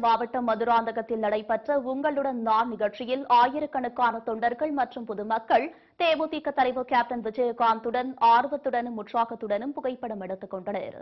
மாவட்டம் மதுராந்தகத்தில் நடைபெற்ற உங்களுடன் நான் நிகழ்ச்சியில் ஆயிரக்கணக்கான தொண்டர்கள் மற்றும் பொதுமக்கள் தேமுதிக தலைவர் கேப்டன் விஜயகாந்துடன் ஆர்வத்துடனும் உற்சாகத்துடனும் புகைப்படம் எடுத்துக் கொண்டனர்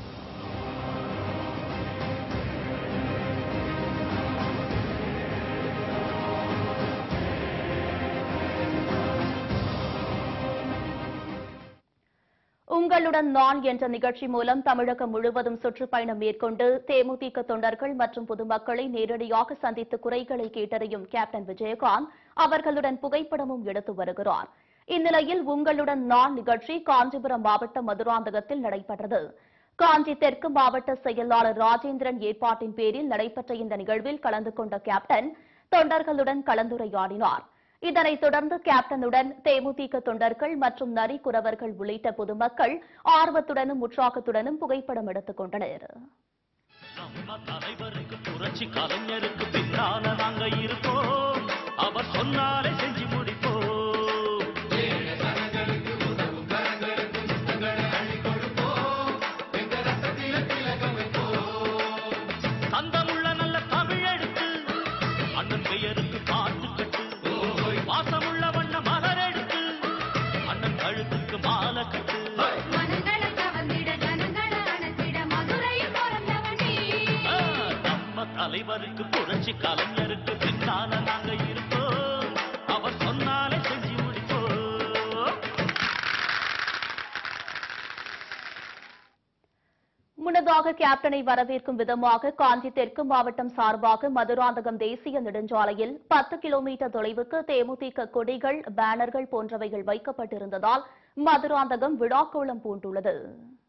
உங்களுடன் நான் என்ற நிகழ்ச்சி மூலம் தமிழகம் முழுவதும் சுற்றுப்பயணம் மேற்கொண்டு தேமுதிக தொண்டர்கள் மற்றும் பொதுமக்களை நேரடியாக சந்தித்து குறைகளை கேட்டறியும் கேப்டன் விஜயகாந்த் அவர்களுடன் புகைப்படமும் எடுத்து வருகிறார் இந்நிலையில் உங்களுடன் நான் நிகழ்ச்சி காஞ்சிபுரம் மாவட்டம் மதுராந்தகத்தில் நடைபெற்றது காஞ்சி தெற்கு மாவட்ட செயலாளர் ராஜேந்திரன் ஏற்பாட்டின் பேரில் நடைபெற்ற இந்த நிகழ்வில் கலந்து கொண்ட கேப்டன் தொண்டர்களுடன் கலந்துரையாடினார் இதனைத் தொடர்ந்து கேப்டனுடன் தேமுதிக தொண்டர்கள் மற்றும் நரிக்குறவர்கள் உள்ளிட்ட பொதுமக்கள் ஆர்வத்துடனும் உற்சாகத்துடனும் புகைப்படம் எடுத்துக் கொண்டனர் நம்ம தலைவருக்கு புரட்சி கலைஞருக்கு பின்னால நாங்க இருப்போம் அவர் சொன்னாலே செஞ்சு முடிப்போம் தந்தமுள்ள நல்ல தமிழெடுத்து அண்ணன் பெயருக்கு பாட்டு கட்டு வாசமுள்ள வண்ண மலர் எடுத்து அண்ணன் கழுத்துக்கு மாலை கட்டு மனங்களை கவர்ந்திட ஜனங்களை அணைத்திட மதுரையில் பிறந்தவனே ஆ, நம்ம தலைவருக்கு புரட்சி கலைஞருக்கு பின்னால நாங்க இருப்போம் அவர் சொன்னாலே செஞ்சு முடிப்போம் முன்னதாக கேப்டனை வரவேற்கும் விதமாக காஞ்சி தெற்கு மாவட்டம் சார்பாக மதுராந்தகம் தேசிய நெடுஞ்சாலையில் பத்து கிலோமீட்டர் தொலைவுக்கு தேமுதிக கொடிகள் பேனர்கள் போன்றவைகள் வைக்கப்பட்டிருந்ததால் மதுராந்தகம் விழாக்கோலம் பூண்டுள்ளது